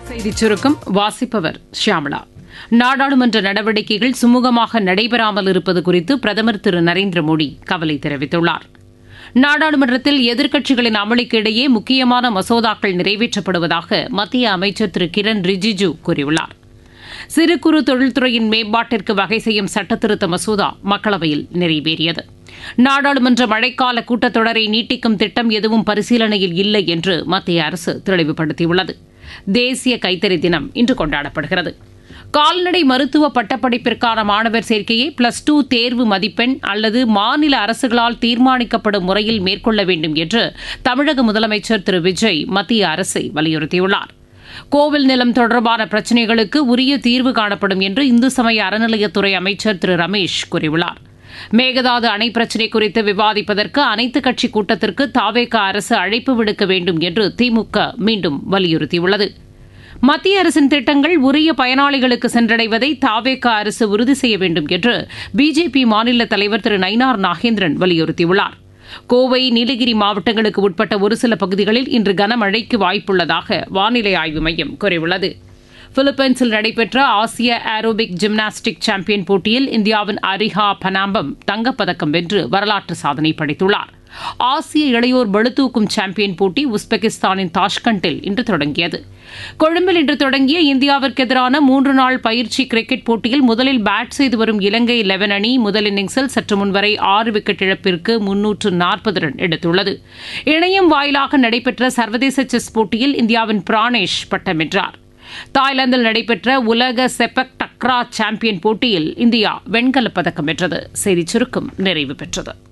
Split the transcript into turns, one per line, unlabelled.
செய்திச் சுருக்கம் வாசிப்பவர் ஷியாமளா நாடாளுமன்ற நடவடிக்கைகள் சுமூகமாக நடைபெறாமல் இருப்பது குறித்து பிரதமர் திரு நரேந்திர மோடி கவலை தெரிவித்துள்ளார் நாடாளுமன்றத்தில் எதிர்க்கட்சிகளின் அமளிக்கு இடையே முக்கியமான மசோதாக்கள் நிறைவேற்றப்படுவதாக மத்திய அமைச்சர் திரு கிரண் ரிஜிஜு கூறியுள்ளார் சிறு குறு தொழில்துறையின் மேம்பாட்டிற்கு வகை செய்யும் சட்டத்திருத்த மசோதா மக்களவையில் நிறைவேறியது நாடாளுமன்ற மழைக்கால கூட்டத்தொடரை நீட்டிக்கும் திட்டம் எதுவும் பரிசீலனையில் இல்லை என்று மத்திய அரசு தெளிவுபடுத்தியுள்ளது தேசிய கைத்தறி தினம் இன்று கொண்டாடப்படுகிறது கால்நடை மருத்துவ பட்டப்படிப்பிற்கான மாணவர் சேர்க்கையை பிளஸ் டூ தேர்வு மதிப்பெண் அல்லது மாநில அரசுகளால் தீர்மானிக்கப்படும் முறையில் மேற்கொள்ள வேண்டும் என்று தமிழக முதலமைச்சர் திரு விஜய் மத்திய அரசை வலியுறுத்தியுள்ளார் கோவில் நிலம் தொடர்பான பிரச்சினைகளுக்கு உரிய தீர்வு காணப்படும் என்று இந்து சமய அறநிலையத்துறை அமைச்சர் திரு ரமேஷ் கூறியுள்ளார் மேகதாது அணை பிரச்சினை குறித்து விவாதிப்பதற்கு அனைத்துக் கட்சி கூட்டத்திற்கு தாவேக அரசு அழைப்பு விடுக்க வேண்டும் என்று திமுக மீண்டும் வலியுறுத்தியுள்ளது மத்திய அரசின் திட்டங்கள் உரிய பயனாளிகளுக்கு சென்றடைவதை தாவேக அரசு உறுதி செய்ய வேண்டும் என்று பிஜேபி மாநில தலைவர் திரு நயினார் நாகேந்திரன் வலியுறுத்தியுள்ளார் கோவை நீலகிரி மாவட்டங்களுக்கு உட்பட்ட ஒரு சில பகுதிகளில் இன்று கனமழைக்கு வாய்ப்புள்ளதாக வானிலை ஆய்வு மையம் கூறியுள்ளது பிலிப்பைன்ஸில் நடைபெற்ற ஆசிய ஏரோபிக் ஜிம்னாஸ்டிக் சாம்பியன் போட்டியில் இந்தியாவின் அரிஹா பனாம்பம் தங்கப்பதக்கம் வென்று வரலாற்று சாதனை படைத்துள்ளார் ஆசிய இளையோர் பளுதூக்கும் சாம்பியன் போட்டி உஸ்பெகிஸ்தானின் தாஷ்கண்டில் இன்று தொடங்கியது கொழும்பில் இன்று தொடங்கிய இந்தியாவிற்கு எதிரான மூன்று நாள் பயிற்சி கிரிக்கெட் போட்டியில் முதலில் பேட் செய்து வரும் இலங்கை லெவன் அணி முதல் இன்னிங்ஸில் சற்று முன்வரை ஆறு விக்கெட் இழப்பிற்கு முன்னூற்று நாற்பது ரன் எடுத்துள்ளது இணையம் வாயிலாக நடைபெற்ற சர்வதேச செஸ் போட்டியில் இந்தியாவின் பிரானேஷ் பட்டம் வென்றார் தாய்லாந்தில் நடைபெற்ற உலக செப்பக் டக்ரா சாம்பியன் போட்டியில் இந்தியா வெண்கலப் பதக்கம் வென்றது செய்திச் சுருக்கம் நிறைவு பெற்றது